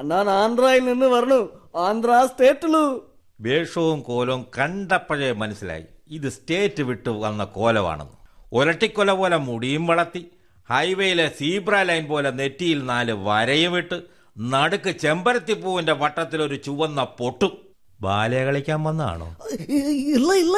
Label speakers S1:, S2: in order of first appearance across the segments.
S1: ഞാൻ ആന്ധ്രയിൽ നിന്ന് വരണു ആന്ധ്ര സ്റ്റേറ്റിലു
S2: വേഷവും കോലവും കണ്ടപ്പോഴേ മനസ്സിലായി ഇത് സ്റ്റേറ്റ് വിട്ട് വന്ന കോലമാണെന്ന് ഒരട്ടിക്കൊല പോലെ മുടിയും വളർത്തി ഹൈവേയിലെ സീബ്ര ലൈൻ പോലെ നെറ്റിയിൽ നാല് വരയും ഇട്ട് നടുക്ക് ചെമ്പരത്തിപ്പൂവിന്റെ വട്ടത്തിൽ ഒരു ചുവന്ന പൊട്ടും ബാലയെ കളിക്കാൻ വന്നതാണോ
S1: ഇല്ല ഇല്ല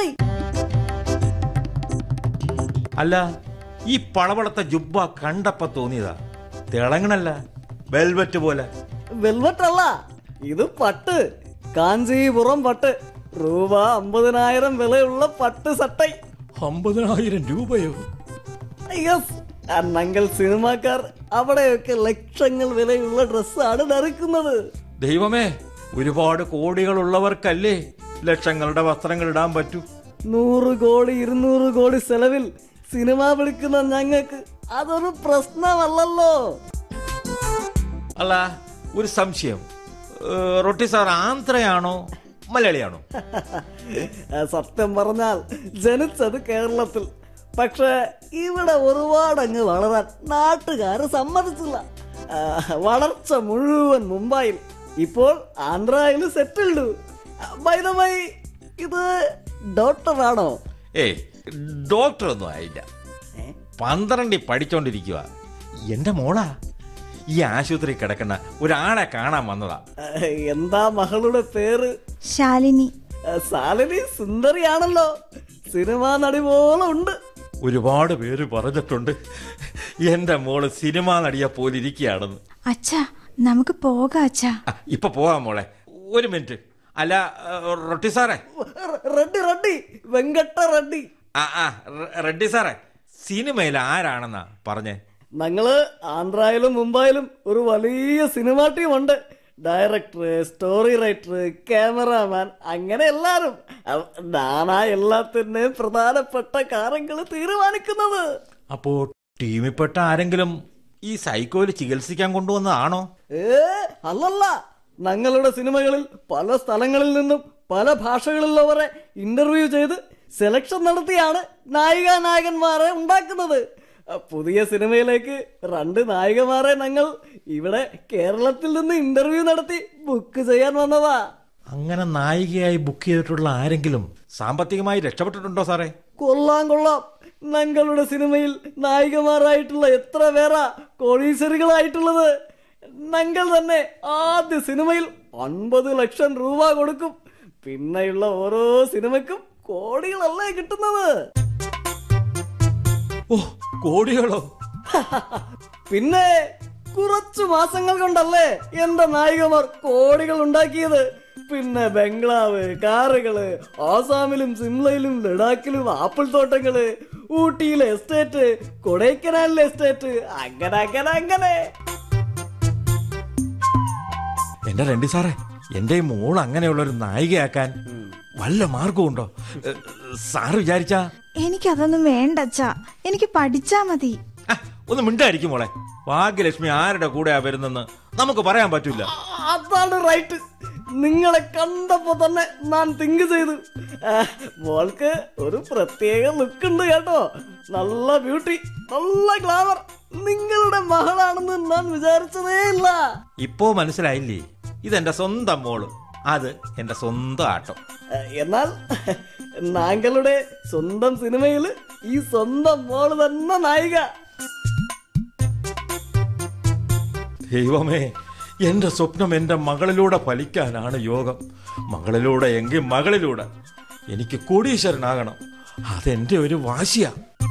S2: അല്ല ഈ പളവളത്തെ ജുബ്ബ കണ്ടപ്പോ തോന്നിയതാ തിളങ്ങണല്ല വെൽവെറ്റ് പോലെ
S1: വെൽവെറ്റ് അല്ല ഇത് പട്ട് കാഞ്ചീപുറം പട്ട് രൂപ അമ്പതിനായിരം വിലയുള്ള പട്ട് സട്ടൈ
S2: അമ്പതിനായിരം രൂപയോ
S1: യെസ് അന്നങ്ങൾ സിനിമാക്കാർ അവിടെയൊക്കെ ലക്ഷങ്ങൾ വിലയുള്ള ഡ്രസ്സാണ് ധരിക്കുന്നത്
S2: ദൈവമേ ഒരുപാട് കോടികളുള്ളവർക്കല്ലേ ലക്ഷങ്ങളുടെ വസ്ത്രങ്ങൾ ഇടാൻ പറ്റൂ
S1: നൂറ് കോടി ഇരുന്നൂറ് കോടി ചെലവിൽ സിനിമ വിളിക്കുന്ന ഞങ്ങൾക്ക് അതൊരു പ്രശ്നമല്ലല്ലോ
S2: അല്ല ഒരു സംശയം ഏഹ്, റൊട്ടി സാർ ആന്ധ്രയാണോ മലയാളിയാണോ
S1: സത്യം പറഞ്ഞാൽ ജനിച്ചത് കേരളത്തിൽ പക്ഷെ ഇവിടെ ഒരുപാട് അങ്ങ് വളരാൻ നാട്ടുകാര് സമ്മതിച്ചില്ല ആ, വളർച്ച മുഴുവൻ മുംബൈയിൽ ഇപ്പോൾ ആന്ധ്രയിൽ സെറ്റിൽഡ് ബൈ ഇത് ഡോക്ടറാണോ
S2: ഏയ് ഡോക്ടർ ഒന്നും ആയില്ല പന്ത്രണ്ടിൽ പഠിച്ചോണ്ടിരിക്കുക എന്റെ മോളാ ഈ ആശുപത്രി കിടക്കുന്ന ഒരാളെ കാണാൻ വന്നതാ
S1: ആ, എന്താ മകളുടെ പേര്
S3: ശാലിനി
S1: ആ, സാലിനി സുന്ദരിയാണല്ലോ സിനിമാ നടി പോലെ ഉണ്ട്
S2: ഒരുപാട് പേര് പറഞ്ഞിട്ടുണ്ട് എന്റെ മോള് സിനിമാ നടിയെ പോലെ ഇരിക്കുകയാണെന്ന്
S3: അച്ഛാ നമുക്ക് പോകാം അച്ഛാ
S2: ആ, ഇപ്പൊ പോവാം മോളെ ഒരു മിനിറ്റ് അല്ല ഏഹ്, റൊട്ടി സാറേ
S1: റെ- റെഡ്ഡി റെഡ്ഡി വെങ്കട്ട റെഡ്ഡി
S2: ആ ആ റെ- റെഡ്ഡി സാറേ സിനിമയിൽ ആരാണെന്നാ പറഞ്ഞേ
S1: ഞങ്ങള് ആന്ധ്രയിലും മുംബൈയിലും ഒരു വലിയ സിനിമാ ടീം ഉണ്ട് ഡയറക്ടർ സ്റ്റോറി റൈറ്റർ ക്യാമറാമാൻ അങ്ങനെ എല്ലാരും അവ- ഞാനാ എല്ലാത്തിന്റെയും പ്രധാനപ്പെട്ട കാര്യങ്ങൾ തീരുമാനിക്കുന്നത്
S2: അപ്പോ ടീമിൽപ്പെട്ട ആരെങ്കിലും ഈ സൈക്കോയിൽ ചികിത്സിക്കാൻ കൊണ്ടുവന്നതാണോ
S1: ഏ അല്ലല്ല ഞങ്ങളുടെ സിനിമകളിൽ പല സ്ഥലങ്ങളിൽ നിന്നും പല ഭാഷകളിലുള്ളവരെ ഇന്റർവ്യൂ ചെയ്ത് സെലക്ഷൻ നടത്തിയാണ് നായിക നായകന്മാരെ ഉണ്ടാക്കുന്നത് അഹ് പുതിയ സിനിമയിലേക്ക് രണ്ട് നായികമാരെ ഞങ്ങൾ ഇവിടെ കേരളത്തിൽ നിന്ന് ഇന്റർവ്യൂ നടത്തി ബുക്ക് ചെയ്യാൻ വന്നതാ
S2: അങ്ങനെ നായികയായി ബുക്ക് ചെയ്തിട്ടുള്ള ആരെങ്കിലും സാമ്പത്തികമായി രക്ഷപ്പെട്ടിട്ടുണ്ടോ സാറേ
S1: കൊള്ളാം കൊള്ളാം ഞങ്ങളുടെ സിനിമയിൽ നായികമാരായിട്ടുള്ള എത്ര പേരാ കോടീശ്വരികളായിട്ടുള്ളത് ഞങ്ങൾ തന്നെ ആദ്യ സിനിമയിൽ അൻപത് ലക്ഷം രൂപ കൊടുക്കും പിന്നെയുള്ള ഓരോ സിനിമയ്ക്കും കോടികളല്ലേ കിട്ടുന്നത്
S2: ഓ കോടികളോ
S1: പിന്നെ കുറച്ചു മാസങ്ങൾ കൊണ്ടല്ലേ എന്റെ നായികമാർ കോടികൾ ഉണ്ടാക്കിയത് പിന്നെ ബംഗ്ലാവ് കാറുകള് ആസാമിലും സിംലയിലും ലഡാക്കിലും ആപ്പിൾ തോട്ടങ്ങള് ഊട്ടിയിലെ എസ്റ്റേറ്റ് കൊടൈക്കനാലിലെ എസ്റ്റേറ്റ് അങ്ങനെ അങ്ങനെ അങ്ങനെ
S2: എന്റെ രണ്ടി സാറേ എന്റെ ഈ മോൾ അങ്ങനെയുള്ള ഒരു നായികയാക്കാൻ വല്ല മാർഗമുണ്ടോ ഏ, സാറ് വിചാരിച്ചാ
S3: എനിക്കതൊന്നും വേണ്ട അച്ഛാ എനിക്ക് പഠിച്ചാ മതി
S2: ആ, ഒന്ന് മിണ്ടായിരിക്കും മോളെ ഭാഗ്യലക്ഷ്മി ആരുടെ കൂടെയാ വരുന്നെന്ന് നമുക്ക് പറയാൻ പറ്റൂല
S1: അതാണ് റൈറ്റ് നിങ്ങളെ കണ്ടപ്പോ തന്നെ ഞാൻ തിങ്ക് ചെയ്തു ആ, മോൾക്ക് ഒരു പ്രത്യേക ലുക്ക് ഉണ്ട് കേട്ടോ നല്ല ബ്യൂട്ടി നല്ല ഗ്ലാമർ നിങ്ങളുടെ മകളാണെന്ന് ഞാൻ വിചാരിച്ചതേ ഇല്ല
S2: ഇപ്പോ മനസ്സിലായില്ലേ ഇതെന്റെ സ്വന്തം മോള് അത് എന്റെ സ്വന്തം ആട്ടം
S1: ആ, എന്നാൽ നാങ്കളുടെ സ്വന്തം സിനിമയിൽ ഈ സ്വന്തം മോള് തന്നെ നായിക
S2: ദൈവമേ എന്റെ സ്വപ്നം എന്റെ മകളിലൂടെ ഫലിക്കാനാണ് യോഗം മകളിലൂടെ എങ്കിൽ മകളിലൂടെ എനിക്ക് കോടീശ്വരനാകണം അതെന്റെ ഒരു വാശിയാ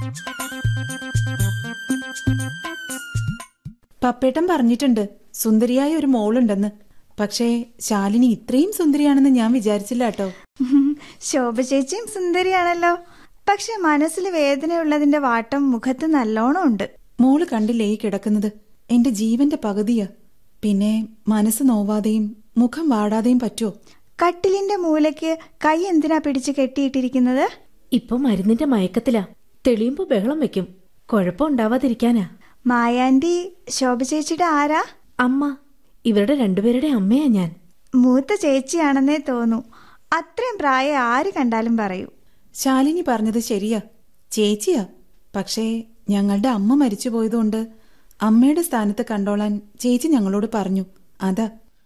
S4: പപ്പേട്ടൻ പറഞ്ഞിട്ടുണ്ട് സുന്ദരിയായ ഒരു മോളുണ്ടെന്ന് പക്ഷേ ശാലിനി ഇത്രയും സുന്ദരിയാണെന്ന് ഞാൻ വിചാരിച്ചില്ല കേട്ടോ
S3: ശോഭ ചേച്ചിയും സുന്ദരിയാണല്ലോ പക്ഷെ മനസ്സിൽ വേദനയുള്ളതിന്റെ വാട്ടം മുഖത്ത് നല്ലോണം ഉണ്ട്
S4: മോള് കണ്ടില്ലേ ഈ കിടക്കുന്നത് എന്റെ ജീവന്റെ പകുതിയാ പിന്നെ മനസ്സ് നോവാതെയും മുഖം വാടാതെയും പറ്റുമോ
S3: കട്ടിലിന്റെ മൂലയ്ക്ക് കൈ എന്തിനാ പിടിച്ച് കെട്ടിയിട്ടിരിക്കുന്നത്
S5: ഇപ്പൊ മരുന്നിന്റെ മയക്കത്തിലാ തെളിയുമ്പോ ബഹളം വെക്കും കുഴപ്പമുണ്ടാവാതിരിക്കാനാ
S3: മായാൻറ്റി ശോഭ ചേച്ചിയുടെ ആരാ
S5: അമ്മ ഇവരുടെ രണ്ടുപേരുടെ അമ്മയാ ഞാൻ
S3: മൂത്ത ചേച്ചിയാണെന്നേ തോന്നൂ അത്രയും പ്രായം ആര് കണ്ടാലും പറയൂ
S4: ശാലിനി പറഞ്ഞത് ശരിയാ ചേച്ചിയാ പക്ഷേ ഞങ്ങളുടെ അമ്മ മരിച്ചു പോയതുകൊണ്ട് അമ്മയുടെ സ്ഥാനത്ത് കണ്ടോളാൻ ചേച്ചി ഞങ്ങളോട് പറഞ്ഞു അതാ